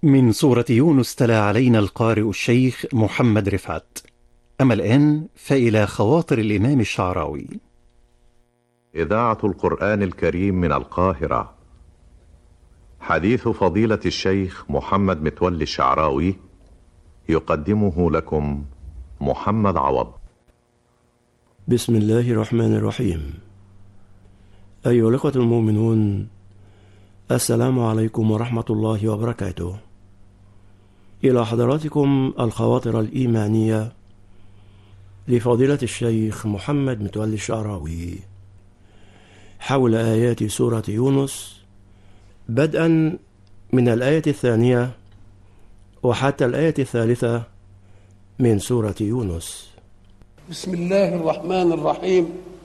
من سورة يونس تلا علينا القارئ الشيخ محمد رفعت أما الآن فإلى خواطر الإمام الشعراوي إذاعة القرآن الكريم من القاهرة حديث فضيلة الشيخ محمد متولي الشعراوي يقدمه لكم محمد عوض بسم الله الرحمن الرحيم أيها الأخوة المؤمنون السلام عليكم ورحمة الله وبركاته إلى حضراتكم الخواطر الإيمانية لفضيلة الشيخ محمد متولي الشعراوي حول آيات سورة يونس بدءا من الآية الثانية وحتى الآية الثالثة من سورة يونس بسم الله الرحمن الرحيم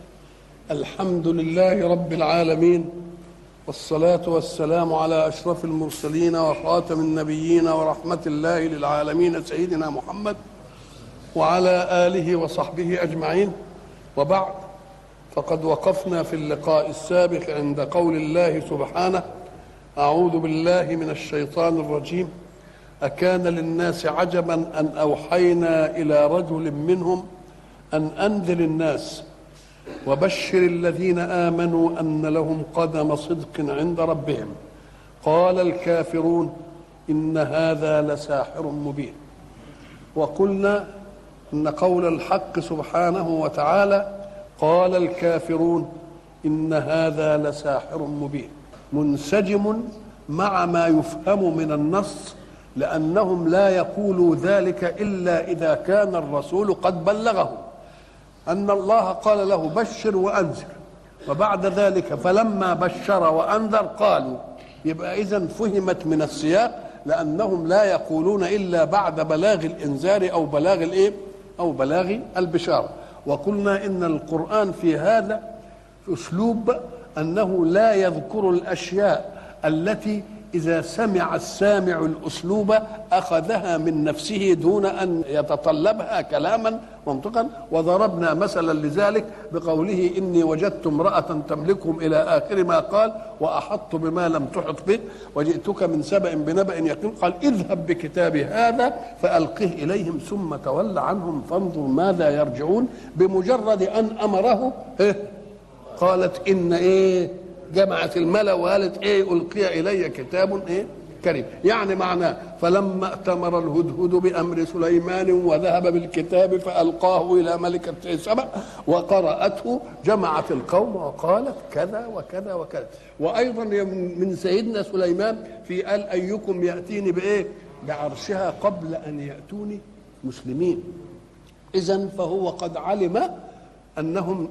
الحمد لله رب العالمين والصلاة والسلام على أشرف المرسلين وخاتم النبيين ورحمة الله للعالمين سيدنا محمد وعلى آله وصحبه أجمعين وبعد فقد وقفنا في اللقاء السابق عند قول الله سبحانه أعوذ بالله من الشيطان الرجيم أكان للناس عجبا أن أوحينا إلى رجل منهم أن أنذر الناس وبشر الذين امنوا ان لهم قدم صدق عند ربهم قال الكافرون ان هذا لساحر مبين وقلنا ان قول الحق سبحانه وتعالى قال الكافرون ان هذا لساحر مبين منسجم مع ما يفهم من النص لانهم لا يقولوا ذلك الا اذا كان الرسول قد بلغهم أن الله قال له بشر وأنذر وبعد ذلك فلما بشر وأنذر قالوا يبقى إذا فهمت من السياق لأنهم لا يقولون إلا بعد بلاغ الإنذار أو بلاغ الإيه؟ أو بلاغ البشارة وقلنا إن القرآن في هذا أسلوب أنه لا يذكر الأشياء التي إذا سمع السامع الأسلوب أخذها من نفسه دون أن يتطلبها كلاما منطقا وضربنا مثلا لذلك بقوله إني وجدت امرأة تملكهم إلى آخر ما قال وأحط بما لم تحط به وجئتك من سبأ بنبأ يقين قال اذهب بكتابي هذا فألقه إليهم ثم تول عنهم فانظر ماذا يرجعون بمجرد أن أمره إيه قالت إن إيه جمعت الملا وقالت ايه القي الي كتاب ايه كريم يعني معناه فلما ائتمر الهدهد بامر سليمان وذهب بالكتاب فالقاه الى ملكه سبع وقراته جمعت القوم وقالت كذا وكذا وكذا وايضا من سيدنا سليمان في قال ايكم ياتيني بايه بعرشها قبل ان ياتوني مسلمين اذا فهو قد علم انهم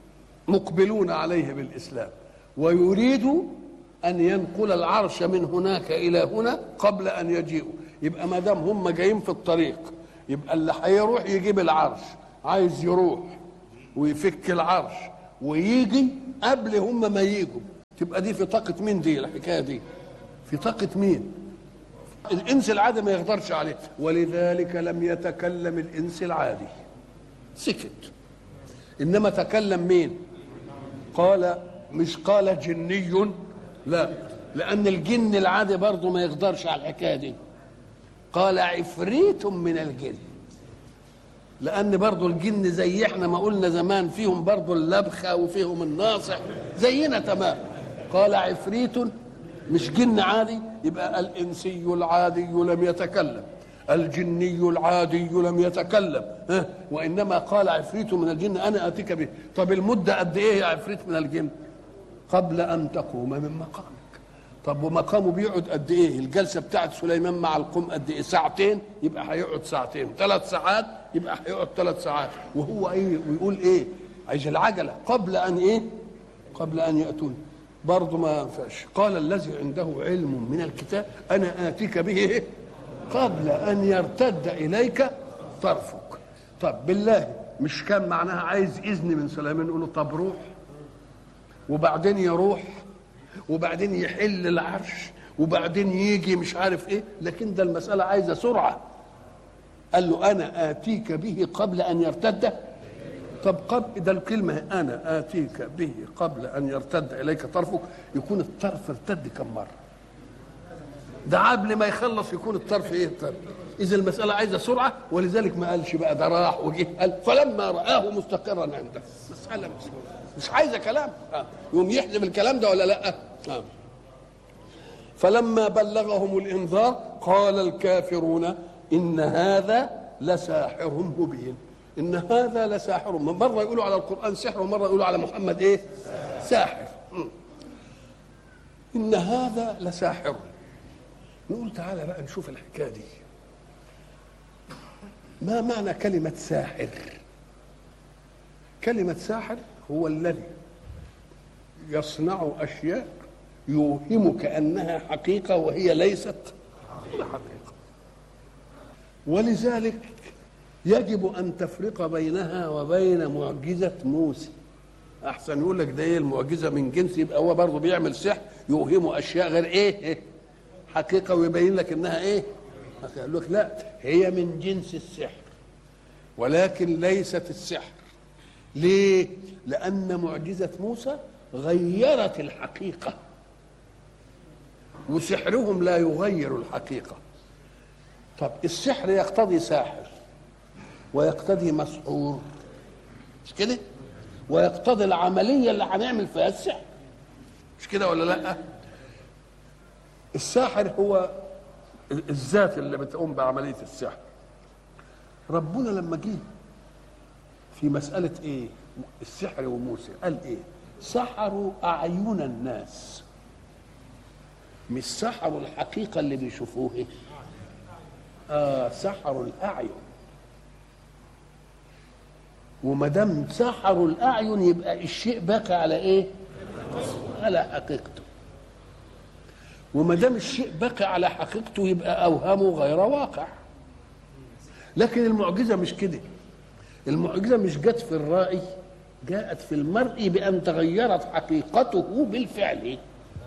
مقبلون عليه بالاسلام ويريد أن ينقل العرش من هناك إلى هنا قبل أن يجيئوا يبقى ما دام هم جايين في الطريق يبقى اللي هيروح يجيب العرش عايز يروح ويفك العرش ويجي قبل هم ما يجوا تبقى دي في طاقة مين دي الحكاية دي في طاقة مين الإنس العادي ما يقدرش عليه ولذلك لم يتكلم الإنس العادي سكت إنما تكلم مين قال مش قال جني لا لأن الجن العادي برضه ما يقدرش على الحكاية دي قال عفريت من الجن لأن برضه الجن زي احنا ما قلنا زمان فيهم برضه اللبخة وفيهم الناصح زينا تمام قال عفريت مش جن عادي يبقى الإنسي العادي لم يتكلم الجني العادي لم يتكلم ها وإنما قال عفريت من الجن أنا آتيك به طب المدة قد إيه يا عفريت من الجن قبل ان تقوم من مقامك طب ومقامه بيقعد قد ايه الجلسه بتاعت سليمان مع القوم قد ايه ساعتين يبقى هيقعد ساعتين ثلاث ساعات يبقى هيقعد ثلاث ساعات وهو ايه ويقول ايه عايز العجله قبل ان ايه قبل ان ياتوني برضه ما ينفعش قال الذي عنده علم من الكتاب انا اتيك به قبل ان يرتد اليك طرفك طب بالله مش كان معناها عايز اذن من سليمان يقول له طب روح وبعدين يروح وبعدين يحل العرش وبعدين يجي مش عارف ايه لكن ده المسألة عايزة سرعة قال له أنا آتيك به قبل أن يرتد طب قبل ده الكلمة أنا آتيك به قبل أن يرتد إليك طرفك يكون الطرف ارتد كم مرة ده قبل ما يخلص يكون الطرف ايه الطرف اذا المساله عايزه سرعه ولذلك ما قالش بقى ده راح وجه قال فلما راه مستقرا عنده مساله مش مش عايزه كلام آه. يقوم يحذف الكلام ده ولا لا آه. فلما بلغهم الانذار قال الكافرون ان هذا لساحر مبين ان هذا لساحر مره يقولوا على القران سحر ومره يقولوا على محمد ايه ساحر م. ان هذا لساحر نقول تعالى بقى نشوف الحكايه دي ما معنى كلمه ساحر كلمه ساحر هو الذي يصنع اشياء يوهمك انها حقيقه وهي ليست حقيقه ولذلك يجب ان تفرق بينها وبين معجزه موسى احسن يقول لك ده ايه المعجزه من جنس يبقى هو برضه بيعمل سحر يوهمه اشياء غير ايه حقيقه ويبين لك انها ايه قال لك لا هي من جنس السحر ولكن ليست السحر ليه لان معجزه موسى غيرت الحقيقه وسحرهم لا يغير الحقيقه طب السحر يقتضي ساحر ويقتضي مسحور مش كده ويقتضي العمليه اللي هنعمل فيها السحر مش كده ولا لا الساحر هو الذات اللي بتقوم بعمليه السحر ربنا لما جه في مساله ايه السحر وموسى قال ايه سحروا اعين الناس مش سحروا الحقيقه اللي بيشوفوها اه سحروا الاعين وما دام سحروا الاعين يبقى الشيء بقى على ايه على حقيقته وما دام الشيء بقى على حقيقته يبقى اوهامه غير واقع لكن المعجزه مش كده المعجزه مش جت في الرائي جاءت في المرء بان تغيرت حقيقته بالفعل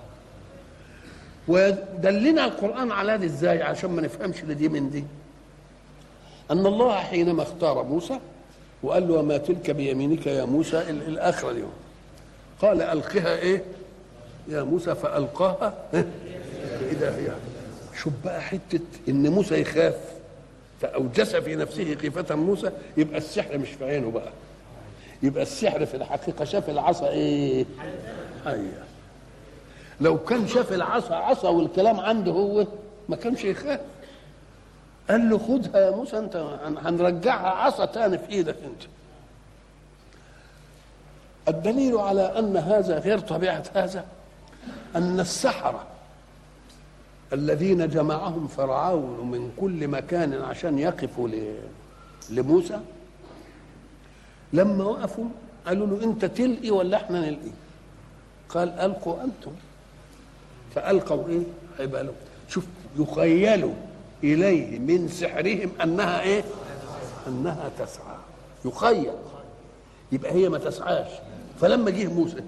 ودلنا القران على دي ازاي عشان ما نفهمش دي من دي ان الله حينما اختار موسى وقال له وما تلك بيمينك يا موسى الاخر اليوم قال القها ايه يا موسى فالقاها اذا هي شوف بقى حته ان موسى يخاف فاوجس في نفسه خيفه موسى يبقى السحر مش في عينه بقى يبقى السحر في الحقيقه شاف العصا ايه حيه لو كان شاف العصا عصا والكلام عنده هو ما كانش يخاف قال له خدها يا موسى انت هنرجعها عصا تاني في ايدك انت الدليل على ان هذا غير طبيعه هذا ان السحره الذين جمعهم فرعون من كل مكان عشان يقفوا لموسى لما وقفوا قالوا له انت تلقي ولا احنا نلقي قال القوا انتم فالقوا ايه حبالهم شوف يخيلوا اليه من سحرهم انها ايه انها تسعى يخيل يبقى هي ما تسعاش فلما جه موسى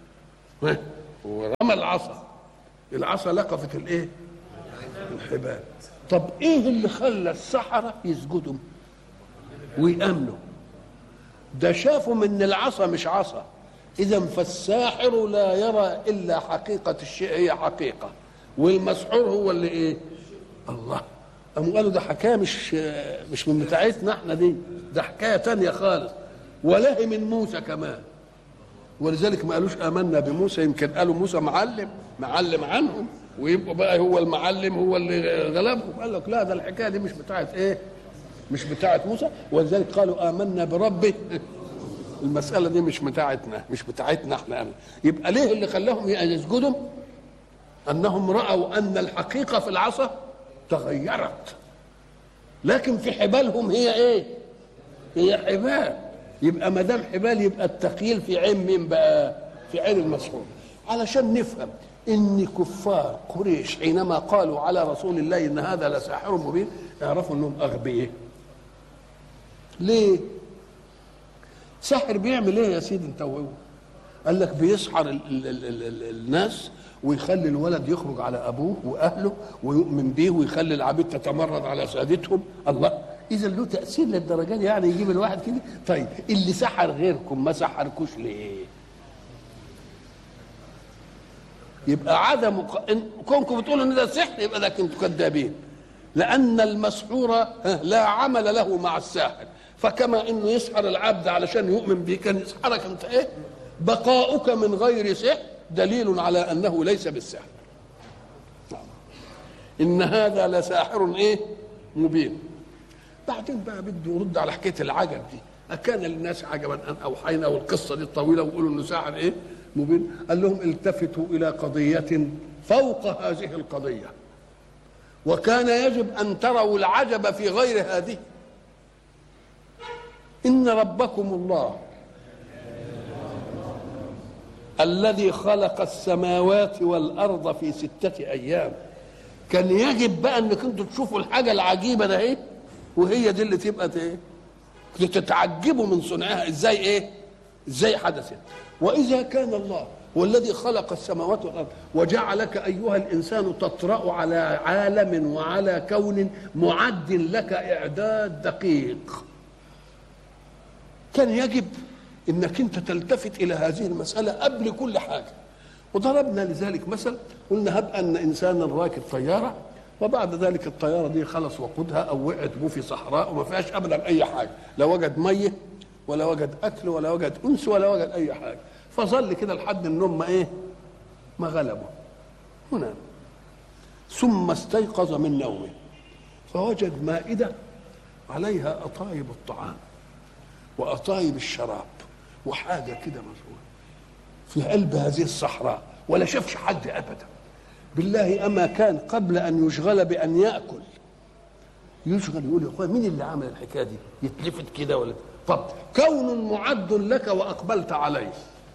ورمى العصا العصا لقفت الايه الحبال طب ايه اللي خلى السحرة يسجدوا ويأمنوا ده شافوا من العصا مش عصا اذا فالساحر لا يرى الا حقيقة الشيء هي حقيقة والمسحور هو اللي ايه الله قاموا قالوا ده حكايه مش مش من بتاعتنا احنا دي ده حكايه تانية خالص ولا هي من موسى كمان ولذلك ما قالوش امنا بموسى يمكن قالوا موسى معلم معلم عنهم ويبقوا بقى هو المعلم هو اللي غلبهم قال لك لا ده الحكايه دي مش بتاعت ايه مش بتاعت موسى ولذلك قالوا امنا بربه المساله دي مش بتاعتنا مش بتاعتنا احنا يبقى ليه اللي خلاهم يسجدوا انهم راوا ان الحقيقه في العصا تغيرت لكن في حبالهم هي ايه هي حبال يبقى ما دام حبال يبقى التقييل في عين مين بقى في عين المسحور علشان نفهم ان كفار قريش حينما قالوا على رسول الله ان هذا لساحر مبين اعرفوا انهم اغبياء ليه ساحر بيعمل ايه يا سيدي انت وهو قال لك بيسحر ال ال ال ال ال الناس ويخلي الولد يخرج على ابوه واهله ويؤمن به ويخلي العبيد تتمرد على سادتهم الله اذا له تاثير للدرجه دي يعني يجيب الواحد كده طيب اللي سحر غيركم ما سحركوش ليه يبقى عدم ق- إن- كونكم بتقولوا ان ده سحر يبقى ده كنتوا كذابين لان المسحور ها، لا عمل له مع الساحر فكما انه يسحر العبد علشان يؤمن به كان يسحرك انت ايه بقاؤك من غير سحر دليل على انه ليس بالسحر ان هذا لساحر ايه مبين بعدين بقى بده يرد على حكايه العجب دي أكان للناس عجبا أن أوحينا والقصة دي الطويلة ويقولوا إنه ساحر إيه؟ مبين قال لهم التفتوا إلى قضية فوق هذه القضية وكان يجب أن تروا العجب في غير هذه إن ربكم الله الذي خلق السماوات والأرض في ستة أيام كان يجب بقى انك انتوا تشوفوا الحاجه العجيبه ده ايه وهي دي اللي تبقى ايه تتعجبوا من صنعها ازاي ايه ازاي حدثت واذا كان الله هو الذي خلق السماوات والارض وجعلك ايها الانسان تطرا على عالم وعلى كون معد لك اعداد دقيق كان يجب انك انت تلتفت الى هذه المساله قبل كل حاجه وضربنا لذلك مثل قلنا هب ان انسانا راكب طياره وبعد ذلك الطياره دي خلص وقودها او وقعت بو في صحراء وما فيهاش ابدا اي حاجه لا وجد ميه ولا وجد اكل ولا وجد انس ولا وجد اي حاجه فظل كده لحد النوم ما ايه ما غلبه هنا ثم استيقظ من نومه فوجد مائده عليها اطايب الطعام واطايب الشراب وحاجه كده مزروعه في قلب هذه الصحراء ولا شافش حد ابدا بالله اما كان قبل ان يشغل بان ياكل يشغل يقول يا اخويا مين اللي عمل الحكايه دي يتلفت كده ولا طب كون معد لك واقبلت عليه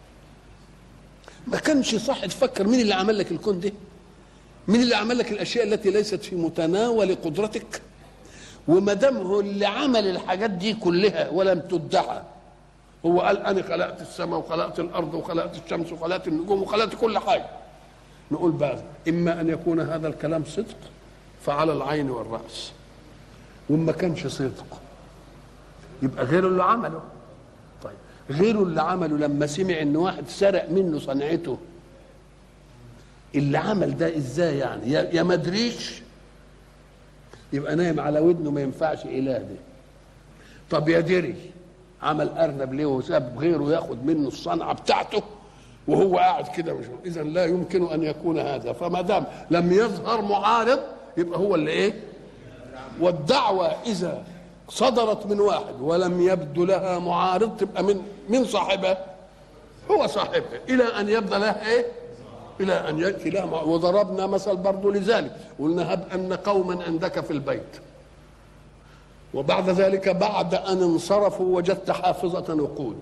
ما كانش صح تفكر مين اللي عمل لك الكون ده مين اللي عمل لك الاشياء التي ليست في متناول قدرتك وما دام هو اللي عمل الحاجات دي كلها ولم تدعى هو قال انا خلقت السماء وخلقت الارض وخلقت الشمس وخلقت النجوم وخلقت كل حاجه نقول بقى اما ان يكون هذا الكلام صدق فعلى العين والراس وما كانش صدق يبقى غيره اللي عمله طيب غيره اللي عمله لما سمع ان واحد سرق منه صنعته اللي عمل ده ازاي يعني يا يا ما ادريش يبقى نايم على ودنه ما ينفعش اله ده طب يا دري عمل ارنب ليه وساب غيره ياخد منه الصنعه بتاعته وهو قاعد كده مش اذا لا يمكن ان يكون هذا فما دام لم يظهر معارض يبقى هو اللي ايه والدعوه اذا صدرت من واحد ولم يبدو لها معارض تبقى من من صاحبها هو صاحبها الى ان يبدو لها ايه الى ان ياتي لها مع- وضربنا مثل برضه لذلك قلنا هب ان قوما عندك في البيت وبعد ذلك بعد ان انصرفوا وجدت حافظه نقود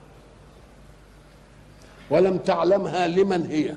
ولم تعلمها لمن هي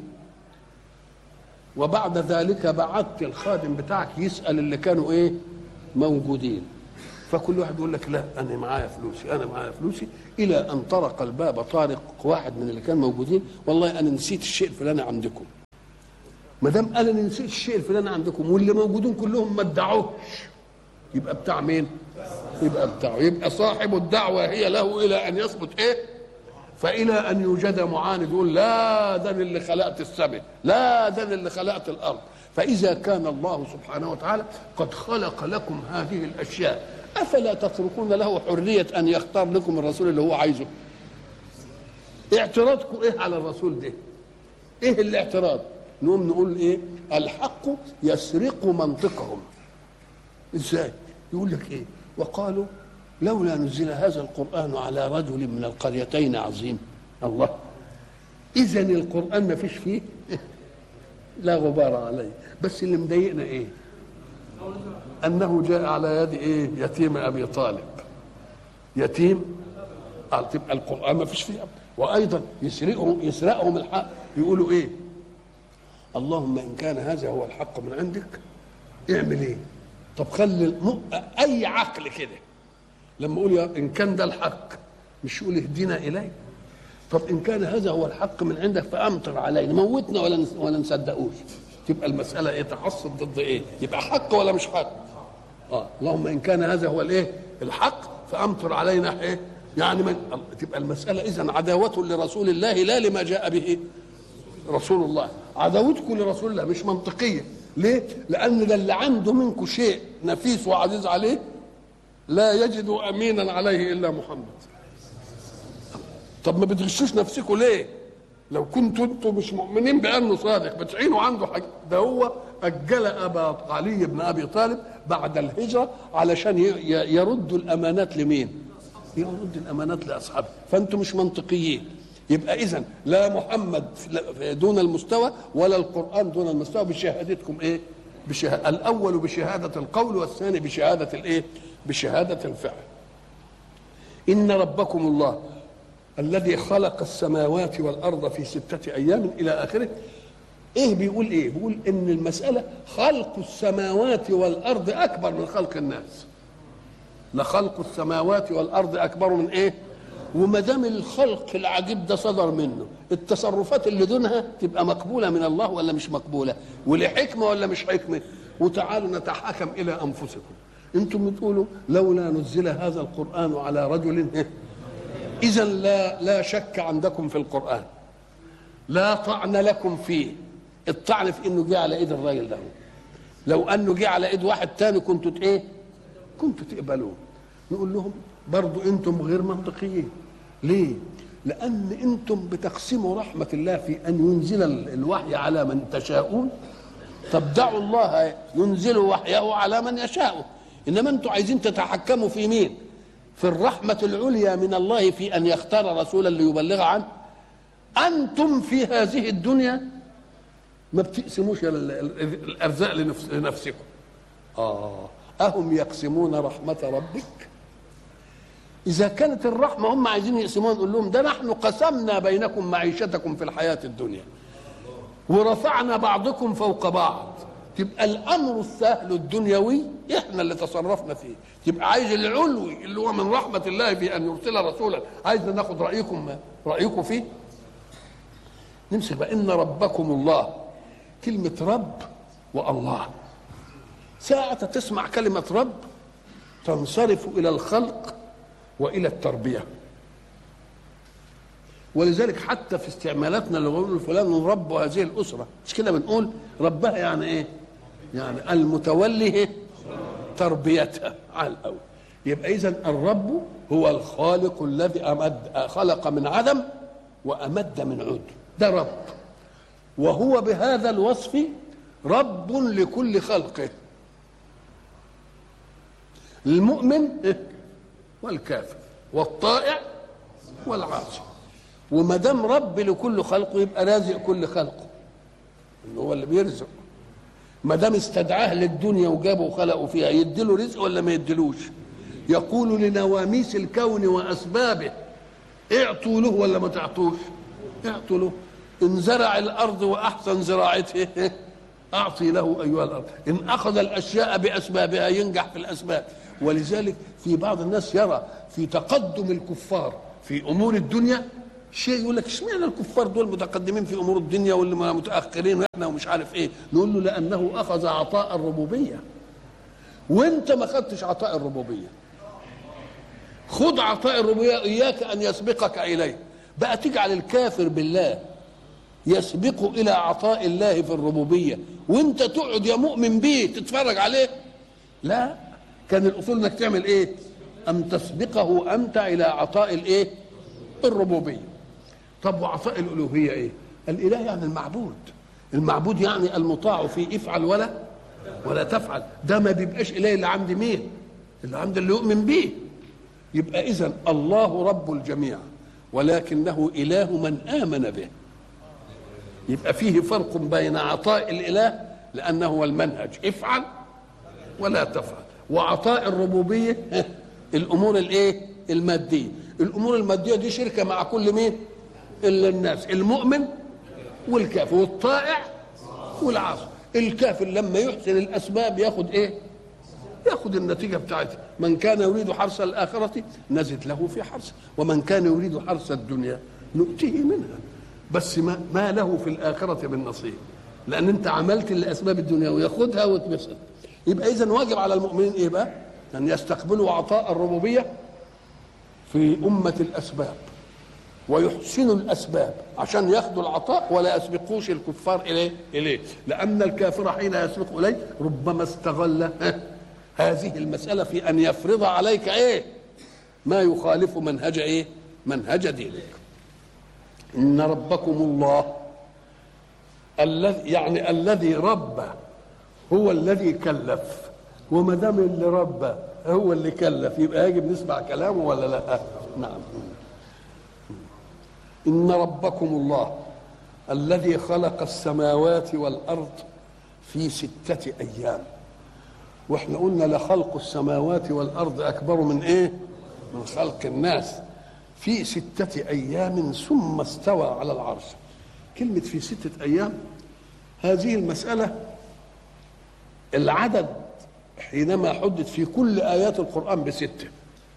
وبعد ذلك بعثت الخادم بتاعك يسال اللي كانوا ايه موجودين فكل واحد يقول لك لا انا معايا فلوسي انا معايا فلوسي الى ان طرق الباب طارق واحد من اللي كان موجودين والله انا نسيت الشيء الفلاني عندكم ما دام قال انا نسيت الشيء الفلاني عندكم واللي موجودين كلهم ما ادعوش يبقى بتاع مين؟ يبقى بتاعه يبقى صاحب الدعوه هي له الى ان يثبت ايه؟ فإلى أن يوجد معاند يقول لا ده أنا اللي خلقت السماء لا ده أنا اللي خلقت الأرض فإذا كان الله سبحانه وتعالى قد خلق لكم هذه الأشياء أفلا تتركون له حرية أن يختار لكم الرسول اللي هو عايزه اعتراضكم إيه على الرسول ده إيه الاعتراض نقوم نقول إيه الحق يسرق منطقهم ازاي يقول لك ايه وقالوا لولا نزل هذا القران على رجل من القريتين عظيم الله اذا القران ما فيش فيه لا غبار عليه بس اللي مضايقنا ايه انه جاء على يد ايه يتيم ابي طالب يتيم قال تبقى القران ما فيش فيه وايضا يسرقهم يسرقهم الحق يقولوا ايه اللهم ان كان هذا هو الحق من عندك اعمل ايه طب خلي الم... اي عقل كده لما اقول يا ان كان ده الحق مش يقول اهدنا اليه طب ان كان هذا هو الحق من عندك فامطر علينا موتنا ولا نس... ولا نصدقوش تبقى المساله ايه تحصل ضد ايه يبقى حق ولا مش حق اه اللهم ان كان هذا هو الايه الحق فامطر علينا ايه يعني من تبقى المساله اذا عداوه لرسول الله لا لما جاء به رسول الله عداوتكم لرسول الله مش منطقيه ليه لان ده اللي عنده منكم شيء نفيس وعزيز عليه لا يجد امينا عليه الا محمد طب ما بتغشوش نفسكم ليه لو كنتوا انتم مش مؤمنين بانه صادق بتعينوا عنده حاجه ده هو اجل ابا علي بن ابي طالب بعد الهجره علشان ي- ي- يردوا الامانات لمين يرد الامانات لاصحابه فانتم مش منطقيين يبقى اذا لا محمد في- دون المستوى ولا القران دون المستوى بشهادتكم ايه بشه... الاول بشهاده القول والثاني بشهاده الايه بشهاده الفعل ان ربكم الله الذي خلق السماوات والارض في سته ايام الى اخره ايه بيقول ايه بيقول ان المساله خلق السماوات والارض اكبر من خلق الناس لخلق السماوات والارض اكبر من ايه وما دام الخلق العجيب ده صدر منه التصرفات اللي دونها تبقى مقبوله من الله ولا مش مقبوله ولحكمه ولا مش حكمه وتعالوا نتحاكم الى انفسكم انتم بتقولوا لولا نزل هذا القران على رجل اذا لا لا شك عندكم في القران لا طعن لكم فيه الطعن في انه جه على ايد الراجل ده لو انه جه على ايد واحد تاني كنتوا ت- ايه كنتوا تقبلوه نقول لهم برضو انتم غير منطقيين ليه لان انتم بتقسموا رحمه الله في ان ينزل ال- الوحي على من تشاءون طب دعوا الله ينزل وحيه على من يشاء انما انتم عايزين تتحكموا في مين في الرحمه العليا من الله في ان يختار رسولا ليبلغ عنه انتم في هذه الدنيا ما بتقسموش ال- ال- الارزاق لنفس- لنفسكم اه اهم يقسمون رحمه ربك اذا كانت الرحمه هم عايزين يقسموها نقول لهم ده نحن قسمنا بينكم معيشتكم في الحياه الدنيا ورفعنا بعضكم فوق بعض تبقى الامر السهل الدنيوي احنا اللي تصرفنا فيه تبقى عايز العلوي اللي هو من رحمه الله في ان يرسل رسولا عايزنا ناخد رايكم رايكم فيه نمسك بقى ان ربكم الله كلمه رب والله ساعة تسمع كلمة رب تنصرف إلى الخلق وإلى التربية ولذلك حتى في استعمالاتنا اللي بنقول فلان رب هذه الأسرة مش كده بنقول ربها يعني إيه؟ يعني المتولي إيه؟ تربيتها على الأول يبقى إذا الرب هو الخالق الذي أمد خلق من عدم وأمد من عود ده رب وهو بهذا الوصف رب لكل خلقه المؤمن والكافر والطائع والعاصي وما دام رب لكل خلقه يبقى رازق كل خلقه اللي هو اللي بيرزق ما دام استدعاه للدنيا وجابه وخلقه فيها يديله رزق ولا ما يديلوش يقول لنواميس الكون واسبابه اعطوا له ولا ما تعطوش اعطوا له ان زرع الارض واحسن زراعته اعطي له ايها الارض ان اخذ الاشياء باسبابها ينجح في الاسباب ولذلك في بعض الناس يرى في تقدم الكفار في امور الدنيا شيء يقول لك اشمعنى الكفار دول متقدمين في امور الدنيا واللي متاخرين احنا ومش عارف ايه نقول له لانه اخذ عطاء الربوبيه وانت ما خدتش عطاء الربوبيه خذ عطاء الربوبيه اياك ان يسبقك اليه بقى تجعل الكافر بالله يسبق الى عطاء الله في الربوبيه وانت تقعد يا مؤمن بيه تتفرج عليه لا كان الاصول انك تعمل ايه ان تسبقه انت الى عطاء الايه الربوبيه طب وعطاء الالوهيه ايه الاله يعني المعبود المعبود يعني المطاع في افعل ولا ولا تفعل ده ما بيبقاش اله اللي عند مين اللي عند اللي يؤمن به يبقى اذا الله رب الجميع ولكنه اله من امن به يبقى فيه فرق بين عطاء الاله لانه هو المنهج افعل ولا تفعل وعطاء الربوبيه الامور الايه الماديه الامور الماديه دي شركه مع كل مين الا الناس المؤمن والكافر والطائع والعاصي الكافر لما يحسن الاسباب ياخد ايه ياخد النتيجة بتاعتها من كان يريد حرث الآخرة نزد له في حرثه ومن كان يريد حرث الدنيا نؤتيه منها بس ما, ما له في الآخرة من نصيب لأن أنت عملت لأسباب الدنيا وياخدها وتبسط يبقى إذا واجب على المؤمنين إيه بقى؟ أن يستقبلوا عطاء الربوبية في أمة الأسباب ويحسنوا الاسباب عشان ياخذوا العطاء ولا يسبقوش الكفار اليه اليه لان الكافر حين يسبق اليه ربما استغل ها، هذه المساله في ان يفرض عليك ايه ما يخالف منهج ايه منهج دينك ان ربكم الله الذي يعني الذي ربى هو الذي كلف وما دام اللي ربى هو اللي كلف يبقى يجب نسمع كلامه ولا لا نعم ان ربكم الله الذي خلق السماوات والارض في سته ايام واحنا قلنا لخلق السماوات والارض اكبر من ايه من خلق الناس في سته ايام ثم استوى على العرش كلمه في سته ايام هذه المساله العدد حينما حدث في كل ايات القران بسته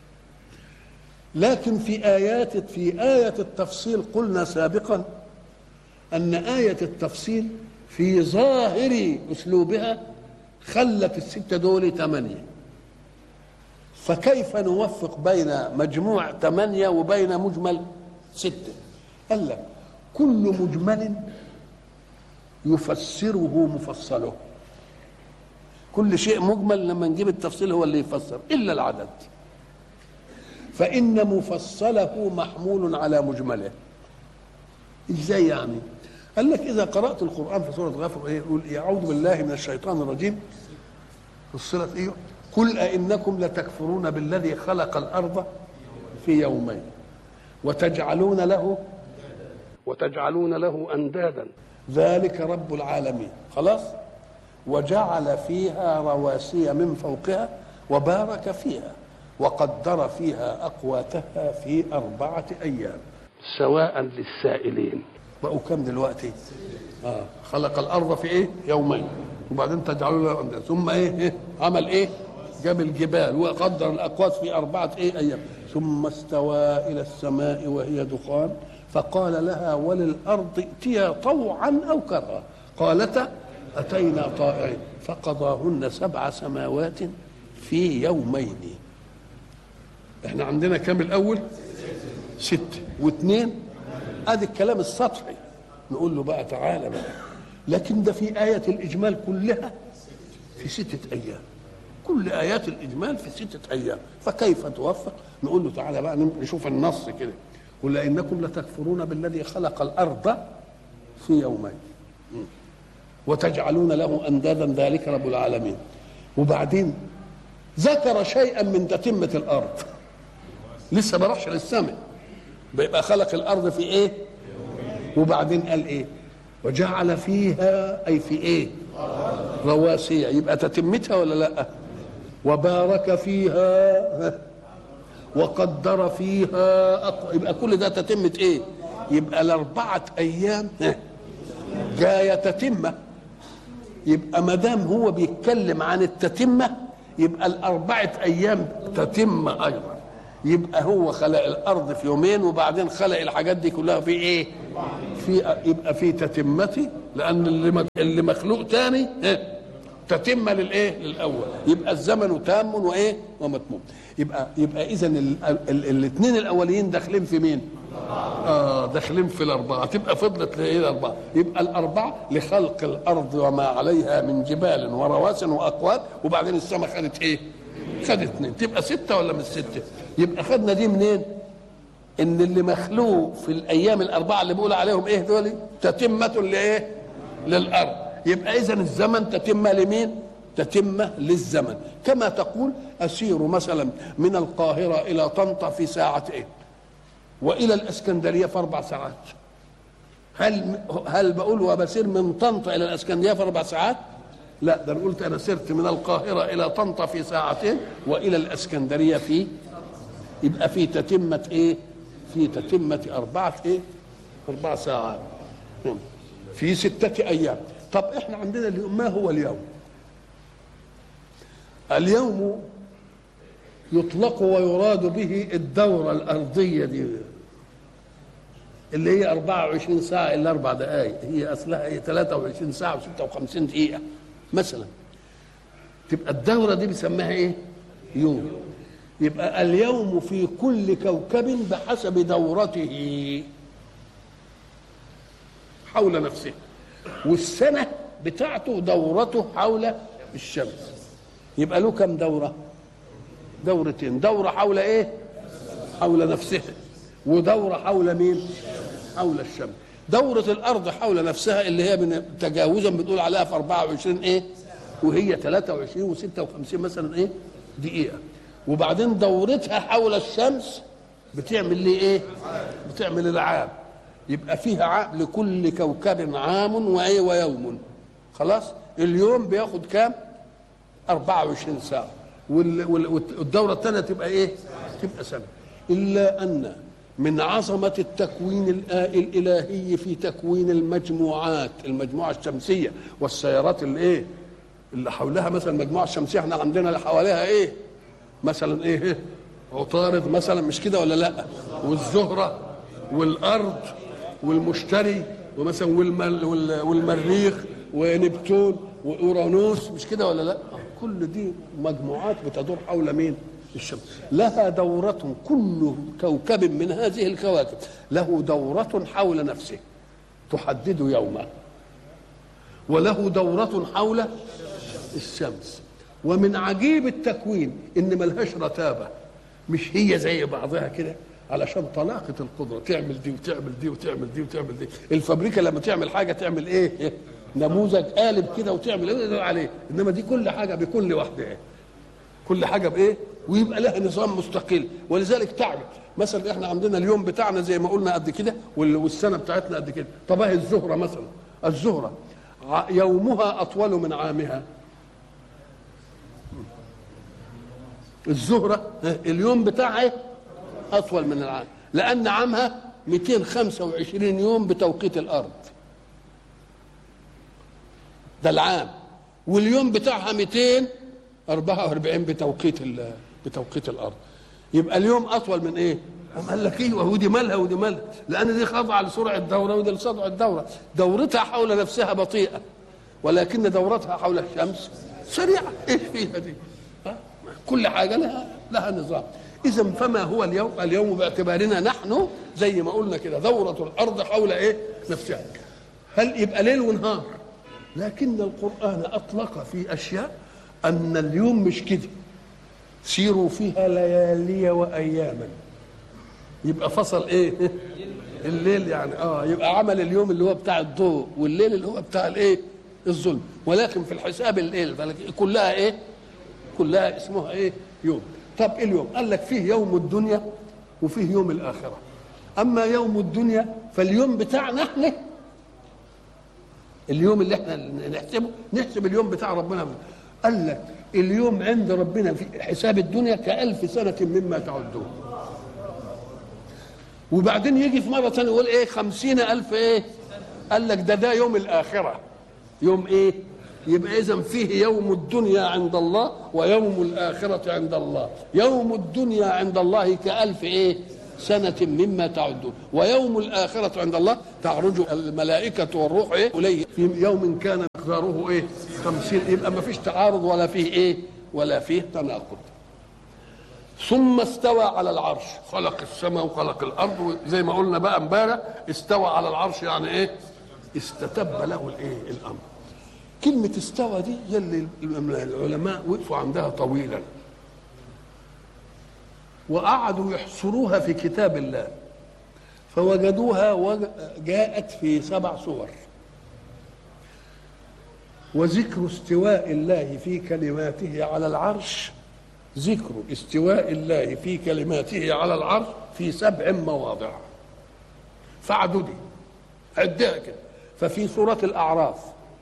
لكن في ايات في ايه التفصيل قلنا سابقا ان ايه التفصيل في ظاهر اسلوبها خلت السته دول ثمانيه فكيف نوفق بين مجموع ثمانيه وبين مجمل سته قال لك كل مجمل يفسره مفصله كل شيء مجمل لما نجيب التفصيل هو اللي يفسر الا العدد فان مفصله محمول على مجمله ازاي يعني قال لك اذا قرات القران في سوره غافر ايه يقول إيه؟ اعوذ بالله من الشيطان الرجيم فصلت ايه قل أئنكم لتكفرون بالذي خلق الأرض في يومين وتجعلون له وتجعلون له أندادا ذلك رب العالمين خلاص وجعل فيها رواسي من فوقها وبارك فيها وقدر فيها أقواتها في أربعة أيام سواء للسائلين بقوا كم دلوقتي آه. خلق الأرض في إيه يومين وبعدين تجعلوا له أندادا ثم إيه, إيه؟ عمل إيه جاب الجبال وقدر الأقوات في أربعة إيه أيام ثم استوى إلى السماء وهي دخان فقال لها وللأرض ائتيا طوعا أو كرها قالتا أتينا طائعين فقضاهن سبع سماوات في يومين احنا عندنا كام الأول ست واثنين ادي الكلام السطحي نقول له بقى تعالى بقى لكن ده في آية الإجمال كلها في ستة أيام كل آيات الإجمال في ستة أيام فكيف توفق نقول له تعالى بقى نشوف النص كده قل إنكم لتكفرون بالذي خلق الأرض في يومين وتجعلون له أندادا ذلك رب العالمين وبعدين ذكر شيئا من تتمة الأرض لسه ما راحش للسماء بيبقى خلق الأرض في إيه وبعدين قال إيه وجعل فيها أي في إيه رواسي يبقى تتمتها ولا لا وبارك فيها وقدر فيها أق... يبقى كل ده تتمة ايه يبقى الاربعة ايام جاية تتمة يبقى ما دام هو بيتكلم عن التتمة يبقى الأربعة أيام تتمة أيضا يبقى هو خلق الأرض في يومين وبعدين خلق الحاجات دي كلها في إيه؟ في يبقى في تتمتي لأن اللي اللي مخلوق تاني إيه؟ تتمة للإيه؟ للأول يبقى الزمن تام وإيه؟ ومتموم يبقى يبقى إذا الاثنين الأولين داخلين في مين؟ آه داخلين في الأربعة تبقى فضلت لإيه الأربعة يبقى الأربعة لخلق الأرض وما عليها من جبال ورواسي وأقوات وبعدين السماء خدت إيه؟ خدت اثنين تبقى ستة ولا مش ستة؟ يبقى خدنا دي منين؟ إن اللي مخلوق في الأيام الأربعة اللي بقول عليهم إيه دول؟ تتمة لإيه؟ للأرض يبقى إذا الزمن تتمة لمين؟ تتمة للزمن كما تقول أسير مثلا من القاهرة إلى طنطا في ساعتين والى الاسكندريه في اربع ساعات هل هل بقول وبسير من طنطا الى الاسكندريه في اربع ساعات؟ لا ده انا قلت انا سرت من القاهره الى طنطا في ساعتين والى الاسكندريه في يبقى في تتمه ايه؟ في تتمه اربعه ايه؟ اربع ساعات في سته ايام طب احنا عندنا اليوم ما هو اليوم؟ اليوم يطلق ويراد به الدورة الأرضية دي اللي هي 24 ساعة إلا أربع دقائق هي أصلها هي 23 ساعة و56 دقيقة مثلا تبقى الدورة دي بيسميها إيه؟ يوم يبقى اليوم في كل كوكب بحسب دورته حول نفسه والسنة بتاعته دورته حول الشمس يبقى له كم دورة دورتين دورة حول ايه حول نفسها ودورة حول مين حول الشمس دورة الأرض حول نفسها اللي هي من تجاوزا بنقول عليها في 24 ايه وهي 23 و56 مثلا ايه دقيقة وبعدين دورتها حول الشمس بتعمل ليه ايه بتعمل العام يبقى فيها عام لكل كوكب عام وايه ويوم خلاص اليوم بياخد كام 24 ساعة وال- وال- والدورة الثانية تبقى ايه تبقى سنة إلا أن من عظمة التكوين الآ- الإلهي في تكوين المجموعات المجموعة الشمسية والسيارات اللي ايه اللي حولها مثلا المجموعة الشمسية احنا عندنا اللي حواليها ايه مثلا ايه عطارد مثلا مش كده ولا لا والزهرة والأرض والمشتري ومثلا والمل وال- والمريخ ونبتون واورانوس مش كده ولا لا كل دي مجموعات بتدور حول مين الشمس لها دورة كل كوكب من هذه الكواكب له دورة حول نفسه تحدد يومه وله دورة حول الشمس ومن عجيب التكوين ان ملهاش رتابه مش هي زي بعضها كده علشان طلاقة القدرة تعمل دي وتعمل دي وتعمل دي وتعمل دي الفابريكا لما تعمل حاجة تعمل ايه نموذج قالب كده وتعمل ايه عليه انما دي كل حاجة بكل واحدة ايه كل حاجة بايه ويبقى لها نظام مستقل ولذلك تعجب مثلا احنا عندنا اليوم بتاعنا زي ما قلنا قد كده وال- والسنة بتاعتنا قد كده طب اهي الزهرة مثلا الزهرة ع- يومها أطول من عامها الزهرة ها، اليوم بتاعها إيه؟ أطول من العام لأن عامها 225 يوم بتوقيت الأرض ده العام واليوم بتاعها 244 بتوقيت ال- بتوقيت الأرض يبقى اليوم أطول من إيه؟ قام قال لك ايوه ودي مالها ودي مالها لان دي خاضعه لسرعه الدوره ودي لسرعه الدوره دورتها حول نفسها بطيئه ولكن دورتها حول الشمس سريعه ايش فيها دي؟ ها؟ كل حاجه لها لها نظام اذا فما هو اليوم اليوم باعتبارنا نحن زي ما قلنا كده دوره الارض حول ايه نفسها هل يبقى ليل ونهار لكن القران اطلق في اشياء ان اليوم مش كده سيروا فيها ليالي واياما يبقى فصل ايه الليل يعني اه يبقى عمل اليوم اللي هو بتاع الضوء والليل اللي هو بتاع الايه الظلم ولكن في الحساب الليل فلك- كلها ايه كلها اسمها ايه يوم طب إيه اليوم قال لك فيه يوم الدنيا وفيه يوم الاخره اما يوم الدنيا فاليوم بتاعنا احنا اليوم اللي احنا نحسبه نحسب اليوم بتاع ربنا قال لك اليوم عند ربنا في حساب الدنيا كألف سنة مما تعدون وبعدين يجي في مرة ثانية يقول ايه خمسين ألف ايه قال لك ده ده يوم الآخرة يوم ايه يبقى إذا فيه يوم الدنيا عند الله ويوم الآخرة عند الله يوم الدنيا عند الله كألف ايه سنة مما تعدون ويوم الآخرة عند الله تعرج الملائكة والروح إيه إليه في يوم كان مقداره إيه خمسين يبقى ما فيش تعارض ولا فيه إيه ولا فيه تناقض ثم استوى على العرش خلق السماء وخلق الارض زي ما قلنا بقى امبارح استوى على العرش يعني ايه استتب له الايه الامر كلمة استوى دي هي اللي العلماء وقفوا عندها طويلا وقعدوا يحصروها في كتاب الله فوجدوها وج- جاءت في سبع سور وذكر استواء الله في كلماته على العرش ذكر استواء الله في كلماته على العرش في سبع مواضع فاعددي عدها كده ففي سورة الأعراف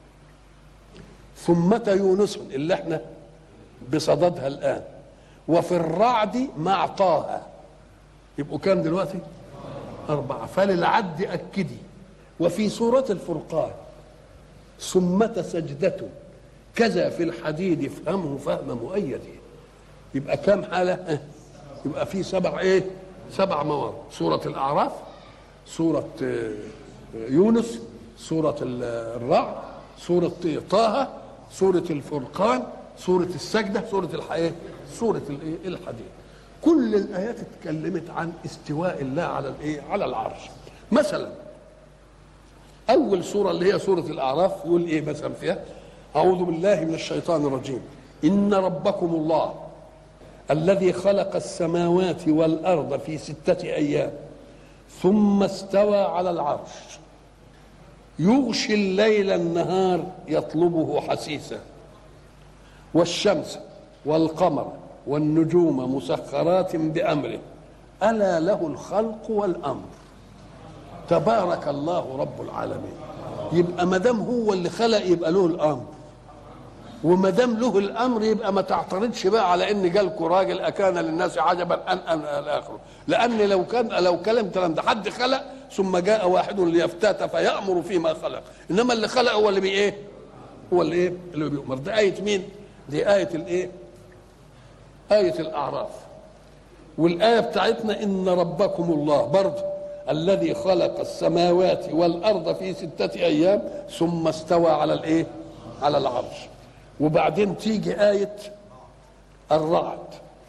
ثمة يونس اللي احنا بصددها الآن وفي الرعد مع طه يبقوا كام دلوقتي أربعة فللعد أكدي وفي سورة الفرقان ثمة سجدة كذا في الحديد افهمه فهم مؤيد يبقى كام حالة اه. يبقى في سبع ايه سبع مواضع سورة الأعراف سورة اه، يونس سورة ال- الرعد سورة طه سورة الفرقان سورة السجدة سورة الحياة سورة الايه الحديد كل الايات اتكلمت عن استواء الله على الايه على العرش مثلا اول سوره اللي هي سوره الاعراف يقول ايه مثلا فيها اعوذ بالله من الشيطان الرجيم ان ربكم الله الذي خلق السماوات والارض في سته ايام ثم استوى على العرش يغشي الليل النهار يطلبه حسيسا والشمس والقمر والنجوم مسخرات بامره الا له الخلق والامر تبارك الله رب العالمين يبقى ما دام هو اللي خلق يبقى له الامر وما دام له الامر يبقى ما تعترضش بقى على ان جالكوا راجل اكان للناس عجبا ان ان الى اخره لان لو كان لو كلام كلام ده حد خلق ثم جاء واحد ليفتات فيامر فيما خلق انما اللي خلق هو اللي بي ايه هو اللي ايه اللي بيؤمر دي ايه مين دي ايه الايه ايه الاعراف والايه بتاعتنا ان ربكم الله برضه الذي خلق السماوات والارض في سته ايام ثم استوى على الايه على العرش وبعدين تيجي آية الرعد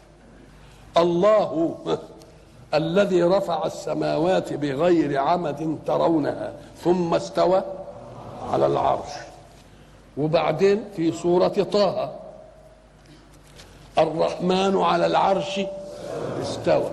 الله الذي رفع السماوات بغير عمد ترونها ثم استوى على العرش وبعدين في سورة طه الرحمن على العرش استوى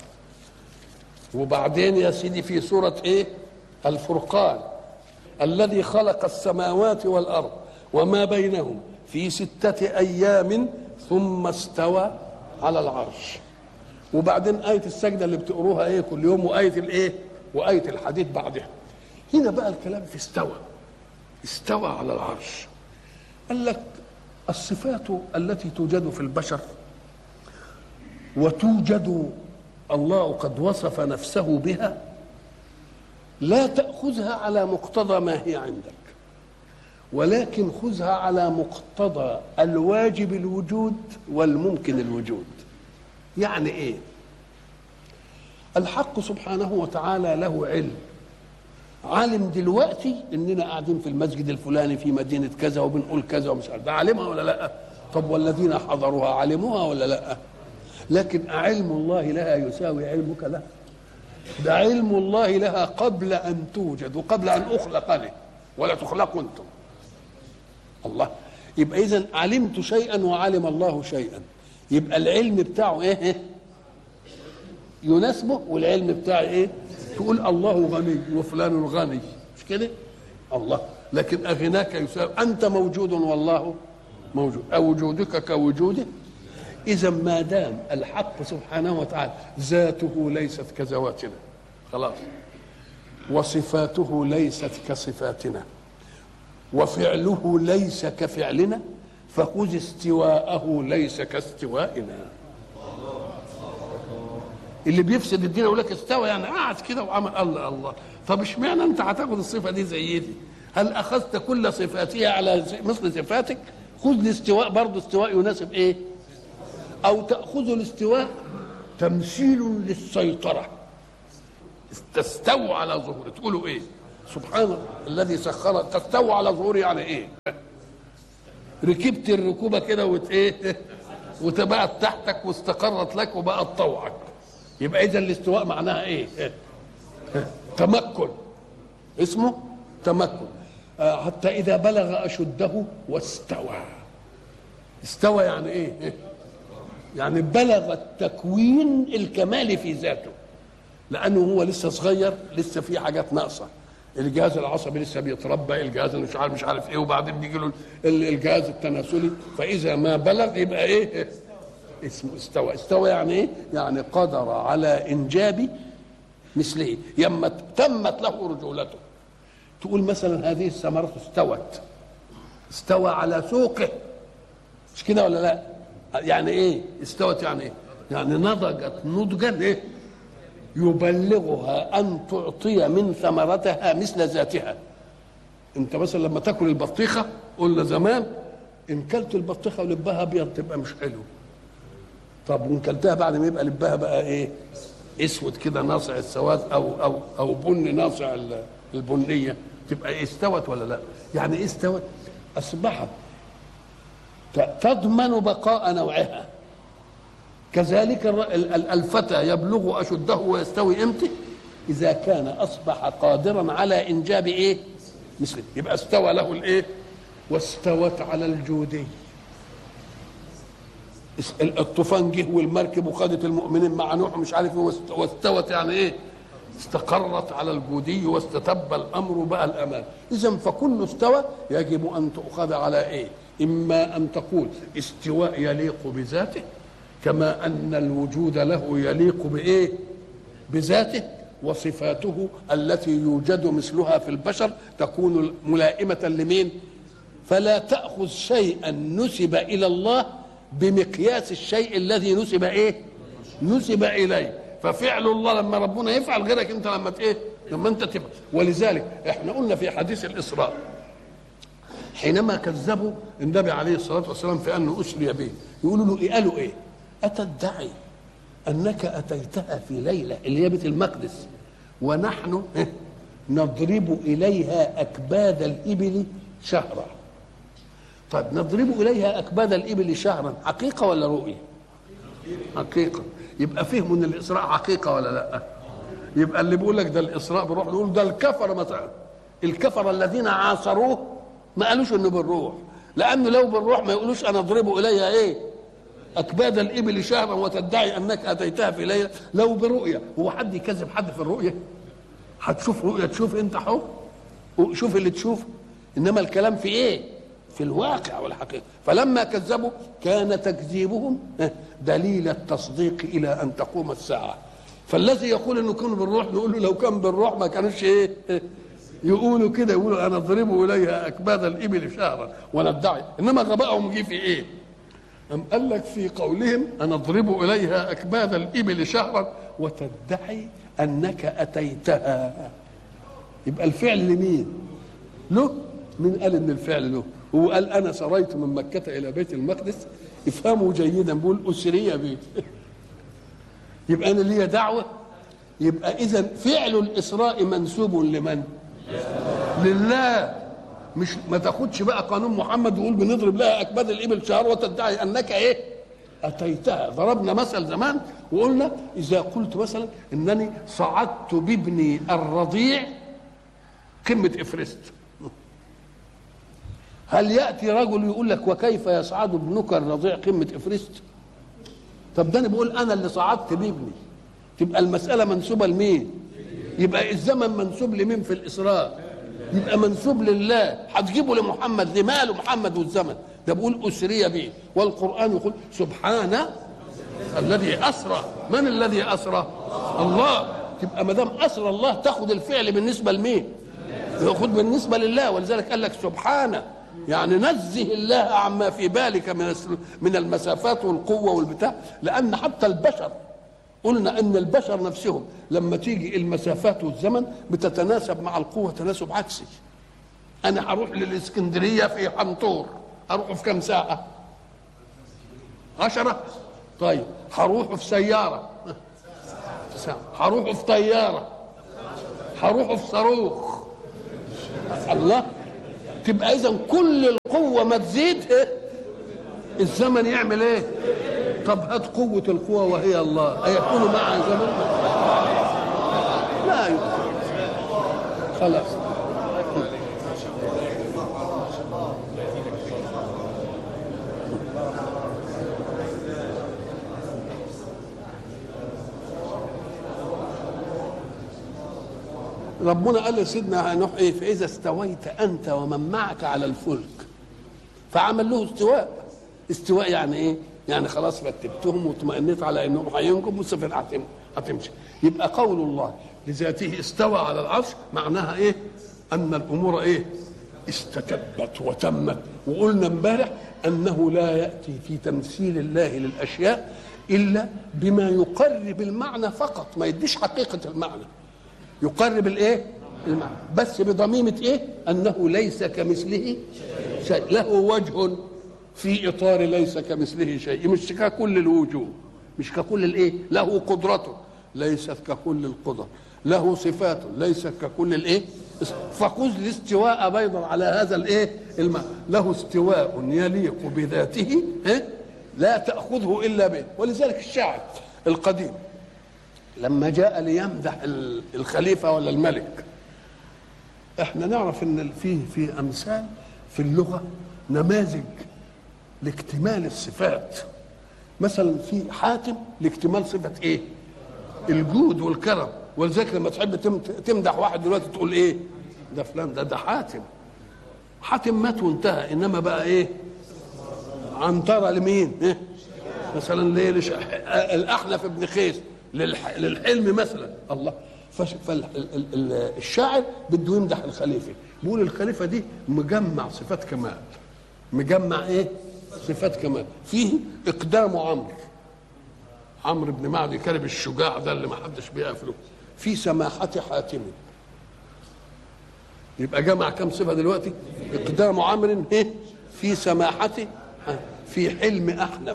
وبعدين يا سيدي في سورة ايه الفرقان الذي خلق السماوات والأرض وما بينهم في ستة أيام ثم استوى على العرش وبعدين آية السجدة اللي بتقروها إيه كل يوم وآية الإيه وآية الحديد بعدها هنا بقى الكلام في استوى استوى على العرش قال لك الصفات التي توجد في البشر وتوجد الله قد وصف نفسه بها لا تأخذها على مقتضى ما هي عندك ولكن خذها على مقتضى الواجب الوجود والممكن الوجود يعني ايه الحق سبحانه وتعالى له علم عالم دلوقتي اننا قاعدين في المسجد الفلاني في مدينه كذا وبنقول كذا ومش عارف ده عالمها ولا لا طب والذين حضروها علموها ولا لا لكن علم الله لها يساوي علمك لها ده علم الله لها قبل ان توجد وقبل ان اخلق له ولا تخلقوا انتم الله يبقى اذا علمت شيئا وعلم الله شيئا يبقى العلم بتاعه ايه يناسبه والعلم بتاعه ايه تقول الله غني وفلان غني مش كده الله لكن اغناك يساوي انت موجود والله موجود او وجودك كوجوده اذا ما دام الحق سبحانه وتعالى ذاته ليست كذواتنا خلاص وصفاته ليست كصفاتنا وفعله ليس كفعلنا فخذ استواءه ليس كاستوائنا اللي بيفسد الدين يقول لك استوى يعني قعد كده وعمل الله الله طب اشمعنى انت هتاخد الصفه دي زي دي هل اخذت كل صفاتها على مثل صفاتك خذ الاستواء برضه استواء يناسب ايه او تاخذ الاستواء تمثيل للسيطره تستوى على ظهور تقولوا ايه سبحان الله الذي سخر تستوى على ظهور يعني ايه ركبت الركوبه كده وت ايه وتبقت تحتك واستقرت لك وبقت طوعك يبقى اذا الاستواء معناها ايه تمكن اسمه تمكن آه حتى اذا بلغ اشده واستوى استوى يعني ايه يعني بلغ التكوين الكمالي في ذاته لانه هو لسه صغير لسه في حاجات ناقصه الجهاز العصبي لسه بيتربى الجهاز مش عارف مش عارف ايه وبعدين بيجي له الجهاز التناسلي فاذا ما بلغ يبقى ايه اسمه استوى استوى يعني ايه يعني قدر على انجاب مثله يما تمت له رجولته تقول مثلا هذه الثمرة استوت استوى على سوقه مش كده ولا لا يعني ايه استوت يعني ايه يعني نضجت نضجا ايه يبلغها ان تعطي من ثمرتها مثل ذاتها انت مثلا لما تاكل البطيخه قلنا زمان ان كلت البطيخه ولبها ابيض تبقى مش حلو طب وان كلتها بعد ما يبقى لبها بقى ايه اسود كده ناصع السواد او او او بني ناصع البنيه تبقى إيه استوت ولا لا يعني ايه استوت اصبحت تضمن بقاء نوعها كذلك الر- ال- ال- الفتى يبلغ اشده ويستوي امتى اذا كان اصبح قادرا على انجاب ايه مثله يبقى استوى له الايه واستوت على الجودي اس- ال- الطوفان جه والمركب وخدت المؤمنين مع نوح مش عارف ايه واست- واستوت يعني ايه استقرت على الجودي واستتب الامر بقى الامان اذا فكل استوى يجب ان تؤخذ على ايه اما ان تقول استواء يليق بذاته كما ان الوجود له يليق بايه بذاته وصفاته التي يوجد مثلها في البشر تكون ملائمه لمين فلا تاخذ شيئا نسب الى الله بمقياس الشيء الذي نسب ايه نسب اليه ففعل الله لما ربنا يفعل غيرك انت لما ت- ايه لما انت تفعل ولذلك احنا قلنا في حديث الاسراء حينما كذبوا النبي عليه الصلاه والسلام في انه اسري به يقولوا له ايه قالوا ايه اتدعي انك اتيتها في ليله اللي هي بيت المقدس ونحن إيه؟ نضرب اليها اكباد الابل شهرا طيب نضرب اليها اكباد الابل شهرا حقيقه ولا رؤيه حقيقه يبقى فهم ان الاسراء حقيقه ولا لا يبقى اللي بيقول لك ده الاسراء بروح نقول ده الكفره مثلا الكفره الذين عاصروه ما قالوش انه بالروح لانه لو بالروح ما يقولوش انا اضرب اليها ايه اكباد الابل شهرا وتدعي انك اتيتها في ليله لو برؤيه هو حد يكذب حد في الرؤيه هتشوف رؤيه تشوف انت حر شوف اللي تشوفه انما الكلام في ايه في الواقع والحقيقه فلما كذبوا كان تكذيبهم دليل التصديق الى ان تقوم الساعه فالذي يقول انه كان بالروح نقول له لو كان بالروح ما كانوش ايه يقولوا كده يقولوا انا اضرب اليها اكباد الابل شهرا وندعي انما غبائهم جه في ايه أم قال لك في قولهم أنا أضرب إليها أكباد الإبل شهرا وتدعي أنك أتيتها يبقى الفعل لمين؟ له؟ من قال إن الفعل له؟ هو قال أنا سريت من مكة إلى بيت المقدس افهموا جيدا بقول أسري به يبقى أنا ليا دعوة يبقى إذا فعل الإسراء منسوب لمن؟ لله مش ما تاخدش بقى قانون محمد ويقول بنضرب لها اكباد الابل شهر وتدعي انك ايه اتيتها ضربنا مثل زمان وقلنا اذا قلت مثلا انني صعدت بابني الرضيع قمه افرست هل ياتي رجل يقول لك وكيف يصعد ابنك الرضيع قمه افرست طب ده انا بقول انا اللي صعدت بابني تبقى المساله منسوبه لمين يبقى الزمن منسوب لمين في الاسراء يبقى منسوب لله هتجيبه لمحمد لماله محمد والزمن ده بيقول اسري به والقران يقول سبحان الذي اسرى من الذي اسرى الله تبقى ما دام اسرى الله تاخد الفعل بالنسبه لمين ياخد بالنسبه لله ولذلك قال لك سبحانه يعني نزه الله عما في بالك من من المسافات والقوه والبتاع لان حتى البشر قلنا ان البشر نفسهم لما تيجي المسافات والزمن بتتناسب مع القوه تناسب عكسي انا هروح للاسكندريه في حنطور اروح في كم ساعه عشرة طيب هروح في سيارة ساعة هروح في طيارة هروح في صاروخ الله تبقى اذا كل القوة ما تزيد إيه؟ الزمن يعمل ايه طب هات قوة القوة وهي الله أيكون مع زمن لا يمكن خلاص ربنا قال لسيدنا نوح ايه فاذا استويت انت ومن معك على الفلك فعمل له استواء استواء يعني ايه يعني خلاص رتبتهم واطمئنيت على انهم هينجم والسفينه هتم هتمشي يبقى قول الله لذاته استوى على العرش معناها ايه ان الامور ايه استتبت وتمت وقلنا امبارح انه لا ياتي في تمثيل الله للاشياء الا بما يقرب المعنى فقط ما يديش حقيقه المعنى يقرب الايه المعنى بس بضميمه ايه انه ليس كمثله شيء له وجه في اطار ليس كمثله شيء مش ككل الوجوه مش ككل الايه له قدرته ليست ككل القدر له صفات ليست ككل الايه فخذ الاستواء بيضا على هذا الايه المعنى له استواء يليق بذاته إيه؟ لا تأخذه إلا به ولذلك الشاعر القديم لما جاء ليمدح ال- الخليفة ولا الملك احنا نعرف ان في في امثال في اللغه نماذج لاكتمال الصفات مثلا في حاتم لاكتمال صفه ايه الجود والكرم ولذلك لما تحب تم- تمدح واحد دلوقتي تقول ايه ده فلان ده ده حاتم حاتم مات وانتهى انما بقى ايه عنترة لمين إيه؟ مثلا ليه لش... الاحنف بن قيس للح... للحلم مثلا الله فالشاعر بده يمدح الخليفه بيقول الخليفه دي مجمع صفات كمال مجمع ايه صفات كمال فيه اقدام عمرو عمرو بن معدي كلب الشجاع ده اللي ما حدش بيقفله في سماحة حاتم يبقى جمع كم صفة دلوقتي اقدام عمرو ايه في سماحته في حلم احنف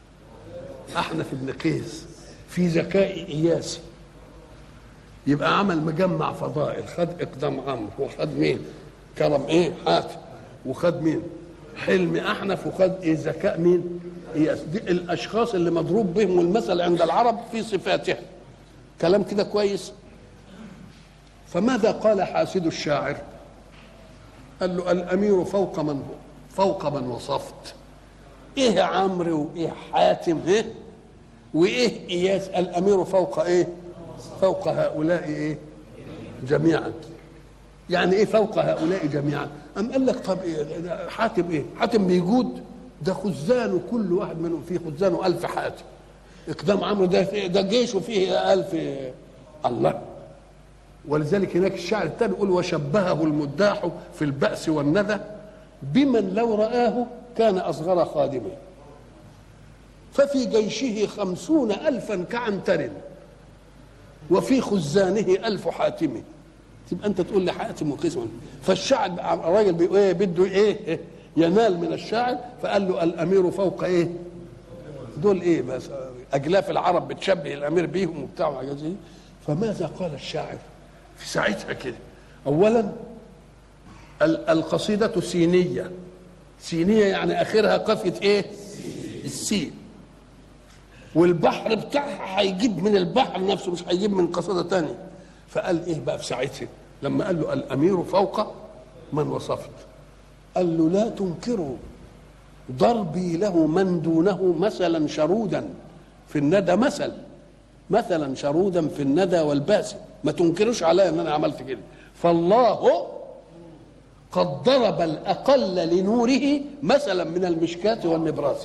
احنف بن قيس في ذكاء اياسي يبقى عمل مجمع فضائل خد اقدام عمرو وخد مين كرم ايه حاتم وخد مين حلم احنف وخد ايه ذكاء مين اياس دي الاشخاص اللي مضروب بهم المثل عند العرب في صفاتهم كلام كده كويس فماذا قال حاسد الشاعر قال له الامير فوق من فوق من وصفت ايه عمرو وايه حاتم ايه وايه اياس الامير فوق ايه فوق هؤلاء ايه جميعا يعني ايه فوق هؤلاء جميعا ام قال لك طب إيه ده حاتم ايه حاتم بيجود ده خزان كل واحد منهم فيه خزانه ألف حاتم اقدام عمرو ده ده جيشه فيه ألف الله ولذلك هناك الشاعر الثاني يقول وشبهه المداح في البأس والندى بمن لو رآه كان أصغر خادمه ففي جيشه خمسون ألفا كعنتر وفي خزانه ألف حاتم تبقى أنت تقول لي حاتم وقسم فالشاعر الراجل بي- إيه بده إيه ينال من الشاعر فقال له الأمير فوق إيه دول إيه بس أجلاف العرب بتشبه الأمير بيهم وبتاع وحاجات زي دي. فماذا قال الشاعر في ساعتها كده أولا ال- القصيدة سينية سينية يعني آخرها قافية إيه السين والبحر بتاعها هيجيب من البحر نفسه مش هيجيب من قصيدة تانية فقال ايه بقى في ساعتها لما قال له الامير فوق من وصفت قال له لا تنكروا ضربي له من دونه مثلا شرودا في الندى مثل مثلا شرودا في الندى والباس ما تنكروش عليا ان انا عملت كده فالله قد ضرب الاقل لنوره مثلا من المشكاة والنبراس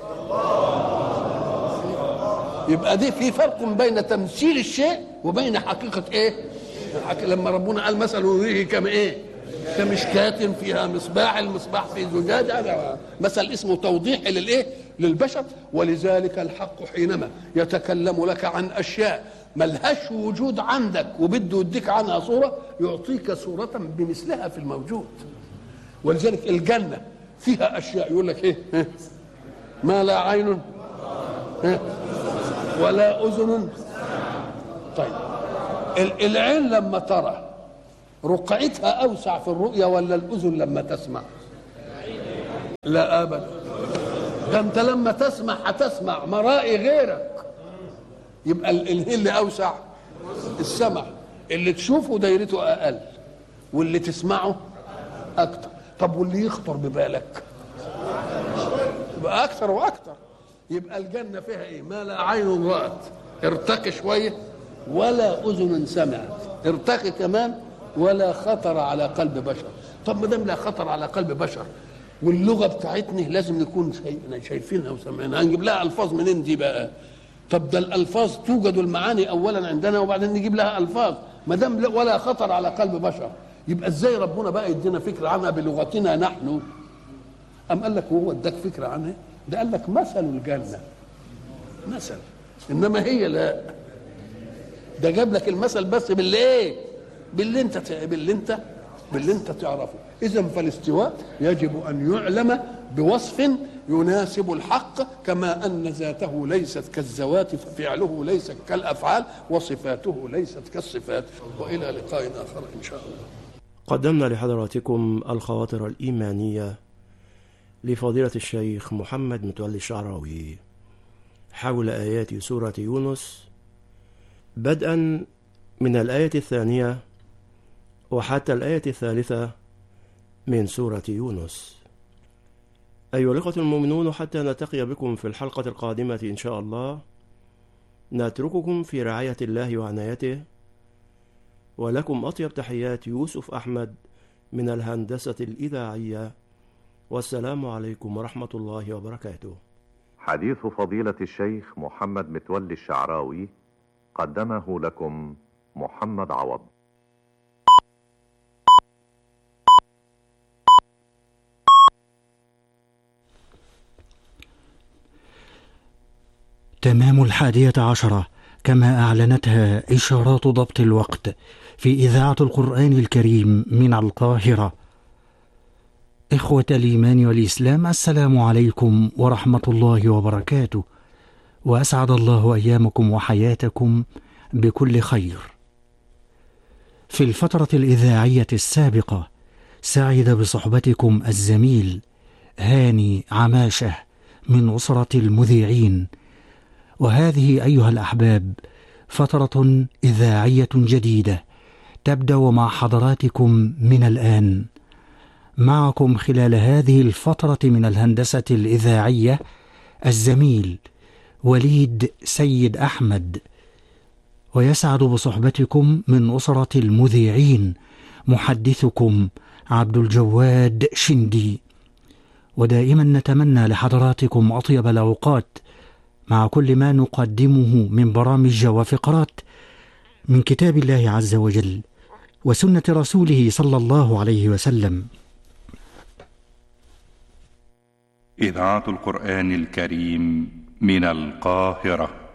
يبقى دي في فرق بين تمثيل الشيء وبين حقيقة ايه الحق- لما ربنا قال مثل نوره كم ايه كمشكاة فيها مصباح المصباح في زجاج هذا مثل اسمه توضيح للايه للبشر ولذلك الحق حينما يتكلم لك عن اشياء ملهاش وجود عندك وبده يديك عنها صورة يعطيك صورة بمثلها في الموجود ولذلك الجنة فيها أشياء يقول لك إيه إيه؟ ما لا عين إيه؟ ولا أذن طيب ال- العين لما ترى رقعتها أوسع في الرؤية ولا الأذن لما تسمع لا أبدا ده أنت لما تسمع هتسمع مرائي غيرك يبقى ال- ال- اللي أوسع السمع اللي تشوفه دايرته أقل واللي تسمعه أكتر طب واللي يخطر ببالك يبقى أكثر وأكثر يبقى الجنة فيها إيه ما لا عين رأت ارتقي شوية ولا أذن سمعت ارتقي كمان ولا خطر على قلب بشر طب ما دام لا خطر على قلب بشر واللغة بتاعتنا لازم نكون شاي- شايفينها وسامعينها هنجيب لها ألفاظ منين دي بقى طب ده الألفاظ توجد المعاني أولا عندنا وبعدين نجيب لها ألفاظ ما دام لا- ولا خطر على قلب بشر يبقى ازاي ربنا بقى يدينا فكرة عنها بلغتنا نحن أم قال لك وهو اداك فكرة عنها ده قال لك مثل الجنة مثل إنما هي لا ده جاب لك المثل بس باللي ايه باللي انت ت- باللي انت باللي انت تعرفه اذا فالاستواء يجب ان يعلم بوصف يناسب الحق كما ان ذاته ليست كالذوات ففعله ليس كالافعال وصفاته ليست كالصفات والى لقاء اخر ان شاء الله قدمنا لحضراتكم الخواطر الإيمانية لفضيلة الشيخ محمد متولي الشعراوي حول آيات سورة يونس بدءا من الآية الثانية وحتى الآية الثالثة من سورة يونس أيها الأخوة المؤمنون حتى نلتقي بكم في الحلقة القادمة إن شاء الله نترككم في رعاية الله وعنايته ولكم أطيب تحيات يوسف أحمد من الهندسة الإذاعية والسلام عليكم ورحمة الله وبركاته حديث فضيلة الشيخ محمد متولي الشعراوي قدمه لكم محمد عوض تمام الحادية عشرة كما أعلنتها إشارات ضبط الوقت في إذاعة القرآن الكريم من القاهرة إخوة الإيمان والإسلام السلام عليكم ورحمة الله وبركاته وأسعد الله أيامكم وحياتكم بكل خير في الفترة الإذاعية السابقة سعد بصحبتكم الزميل هاني عماشه من أسرة المذيعين وهذه أيها الأحباب فترة إذاعية جديدة تبدأ مع حضراتكم من الآن معكم خلال هذه الفترة من الهندسة الإذاعية الزميل وليد سيد أحمد ويسعد بصحبتكم من أسرة المذيعين محدثكم عبد الجواد شندي ودائما نتمنى لحضراتكم أطيب الأوقات مع كل ما نقدمه من برامج وفقرات من كتاب الله عز وجل وسنة رسوله صلى الله عليه وسلم إذاعة القرآن الكريم من القاهرة